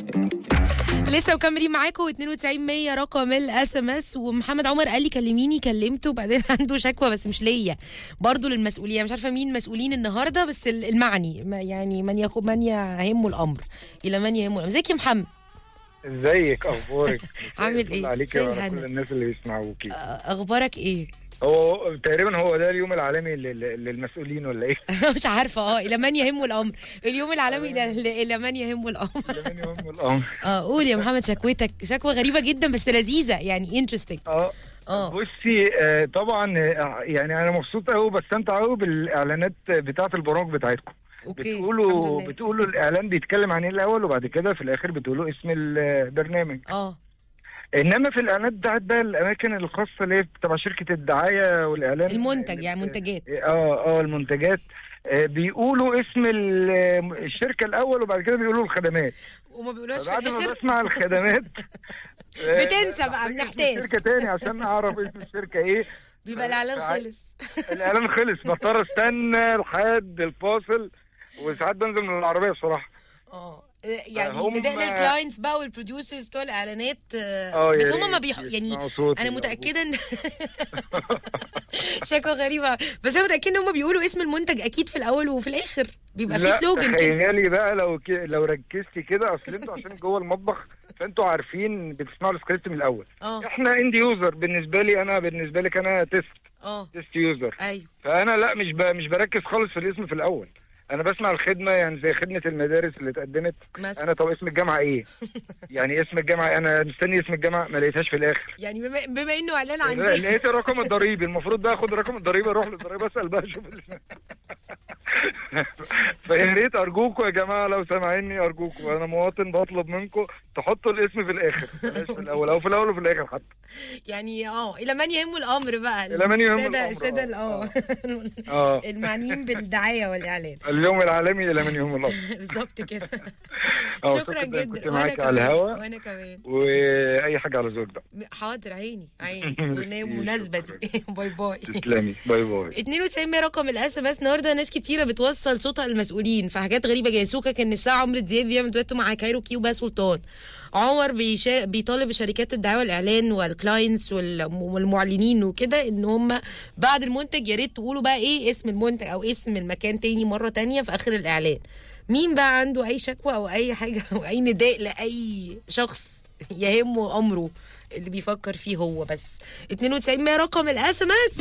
لسه مكملين معاكم 92 100 رقم الاس ام اس ومحمد عمر قال لي كلميني كلمته وبعدين عنده شكوى بس مش ليا برضه للمسؤوليه مش عارفه مين مسؤولين النهارده بس المعني ما- يعني من يخ من يهمه الامر الى من يهمه الامر ازيك يا محمد ازيك اخبارك عامل مساء الفل ايه؟ عليكي مساء وعلى الهنا. كل الناس اللي بيسمعوكي أ- اخبارك ايه هو تقريبا هو ده اليوم العالمي لل- للمسؤولين ولا ايه؟ مش عارفه اه الى من يهمه الامر اليوم العالمي الى إلى من يهمه الامر لمن يهم الامر اه قول يا محمد شكوتك شكوى غريبه جدا بس لذيذه يعني انترستنج اه اه بصي آه، طبعا آه، يعني انا مبسوط قوي بستمتع قوي بالاعلانات بتاعه البرامج بتاعتكم اوكي الحمد بتقولوا لله. بتقولوا الاعلان بيتكلم عن ايه الاول وبعد كده في الاخر بتقولوا اسم البرنامج اه انما في الاعلانات بتاعت بقى الاماكن الخاصه اللي هي تبع شركه الدعايه والاعلان المنتج يعني منتجات اه اه المنتجات آه، بيقولوا اسم ال- الشركه الاول وبعد كده بيقولوا الخدمات وما بيقولوش في بعد ما الاخر بسمع الخدمات آه، بتنسى بقى، بفتكر بنحتاس. شركه تاني عشان اعرف اسم الشركه ايه بيبقى الاعلان آه، خلص الاعلان خلص بضطر استنى لحد الفاصل وساعات بنزل من العربيه بصراحه اه يعني هم- نداء للكلاينتس بقى والبروديوسرز بتوع الاعلانات آه، اه بس يا هم ما ريت بيح... يعني يسمعوا صوتي انا أو- متاكده ان شكوى غريبه بس انا متاكده ان هم بيقولوا اسم المنتج اكيد في الاول وفي الاخر بيبقى في لا سلوجن كده تخيلي بقى لو ك... لو ركزتي كده اصل انتوا عشان جوه المطبخ فانتوا عارفين بتسمعوا السكريبت من الاول اه احنا اند يوزر بالنسبه لي انا بالنسبه لك انا تيست اه تيست يوزر ايوه فانا لا مش ب... مش بركز خالص في الاسم في الاول انا بسمع الخدمه يعني زي خدمه المدارس اللي اتقدمت مثلا انا طب اسم الجامعه ايه يعني اسم الجامعه انا مستني اسم الجامعه ما لقيتهاش في الاخر يعني بما, بما انه اعلان عندي لقيت الرقم الضريبي المفروض بقى اخد رقم الضريبه اروح للضريبه اسال بقى اشوف الاسم فيا ريت ارجوكم يا جماعه لو سامعيني ارجوكم انا مواطن بطلب منكم تحطوا الاسم في الاخر بلاش في الاول او في الاول وفي الاخر حتى يعني اه الى من يهمه الامر بقى إلى من يهمه الساده الأمر، الساده آه. ال- اه اه المعنيين بالدعايه والاعلان اليوم العالمي الى من يوم الارض بالظبط كده آه، شكرا شكراً جدا كنت وانا معاكي على كمان الهوا. وانا كمان واي حاجه على ذوق بقى حاضر عيني عيني بالمناسبه دي باي باي تسلمي باي باي 92 رقم الاس ام اس النهارده ناس كتيره بتوصل صوتها للمسؤولين في حاجات غريبه جدا سوكا كان نفسها عمرو دياب بيعمل دويتو مع كايروكي وبقى سلطان عمر بيشا... بيطالب شركات الدعايه والاعلان والكلاينتس وال... والمعلنين وكده ان هم بعد المنتج يا ريت تقولوا بقى ايه اسم المنتج او اسم المكان تاني مره تانية في اخر الاعلان مين بقى عنده اي شكوى او اي حاجه او اي نداء لاي شخص يهمه امره اللي بيفكر فيه هو بس 92 رقم الاس ام اس